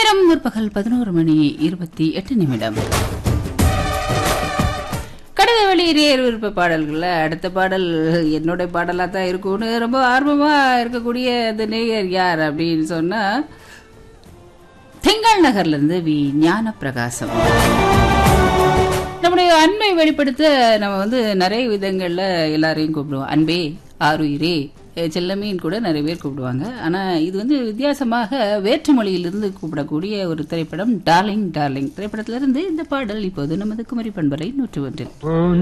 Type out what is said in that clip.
நேரம் முற்பகல் பதினோரு மணி இருபத்தி எட்டு நிமிடம் கடித வெளியேறிய விருப்ப பாடல்கள்ல அடுத்த பாடல் என்னோட பாடலா தான் இருக்கும்னு ரொம்ப ஆர்வமா இருக்கக்கூடிய அந்த நேயர் யார் அப்படின்னு சொன்னா திங்கள் நகர்ல இருந்து வி ஞான பிரகாசம் நம்முடைய அன்பை வெளிப்படுத்த நம்ம வந்து நிறைய விதங்கள்ல எல்லாரையும் கூப்பிடுவோம் அன்பே ஆருயிரே அஹ் செல்லமீன் கூட நிறைய பேர் கூப்பிடுவாங்க ஆனா இது வந்து வித்தியாசமாக வேற்று மொழியிலிருந்து கூப்பிடக்கூடிய ஒரு திரைப்படம் டார்லிங் டார்லிங் திரைப்படத்திலிருந்து இந்த பாடல் இப்போது நமது குமரி பண்பலை நூற்று ஒன்றில்